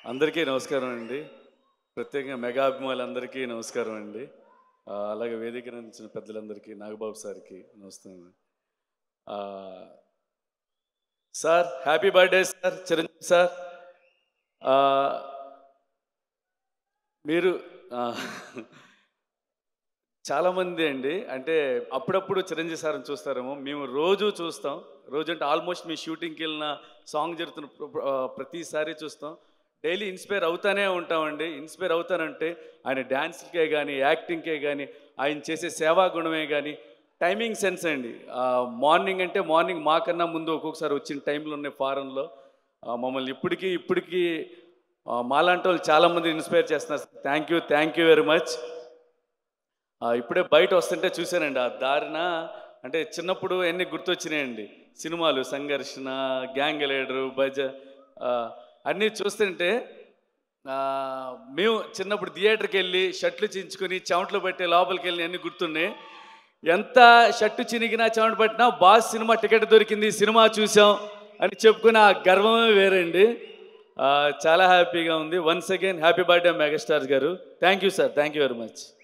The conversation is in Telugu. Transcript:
అందరికీ నమస్కారం అండి ప్రత్యేకంగా మెగా అభిమానులందరికీ నమస్కారం అండి ఆ, అలాగే వేదిక నుంచి పెద్దలందరికీ నాగబాబు సార్కి నమస్తే ఆ, sir happy birthday sir Chiranjeevi sir ఆ, మీరు ఆ, చాలామంది అండి అంటే అప్పుడప్పుడు చిరంజీవి సార్ని చూస్తారేమో మేము రోజు చూస్తాం రోజు అంటే ఆల్మోస్ట్ మీ షూటింగ్కి వెళ్ళిన సాంగ్ జరుగుతున్న ప్ర- ఆ, ప్రతిసారి చూస్తాం డైలీ ఇన్స్పైర్ అవుతానే ఉంటామండి ఇన్స్పైర్ అవుతానంటే ఆయన డ్యాన్స్కే కానీ యాక్టింగ్కే కానీ ఆయన చేసే సేవా గుణమే కానీ టైమింగ్ సెన్స్ అండి మార్నింగ్ అంటే మార్నింగ్ మాకన్నా ముందు ఒక్కొక్కసారి వచ్చిన టైంలో ఉన్నాయి ఫారెన్లో మమ్మల్ని ఇప్పటికీ ఇప్పటికీ ఆ, మాలాంటి వాళ్ళు చాలామంది ఇన్స్పైర్ చేస్తున్నారు thank you thank you very much ఆ, ఇప్పుడే బయట వస్తుంటే చూశానండి ఆ దారిన అంటే చిన్నప్పుడు ఎన్ని గుర్తొచ్చినాయండి సినిమాలు సంఘర్షణ గ్యాంగ్ లీడరు బజ ఆ, అన్నీ చూస్తుంటే ఆ, మేము చిన్నప్పుడు థియేటర్కి వెళ్ళి షర్ట్లు చించుకొని చెమటలు పట్టే లోపలికి వెళ్ళి అన్నీ గుర్తున్నాయి ఎంత షర్టు చినిగినా చెమట పట్టినా బాస్ సినిమా టికెట్ దొరికింది సినిమా చూసాం అని చెప్పుకుని ఆ గర్వమే వేరండి ఆ, చాలా హ్యాపీగా ఉంది once again happy birthday megastar గారు thank you sir thank you very much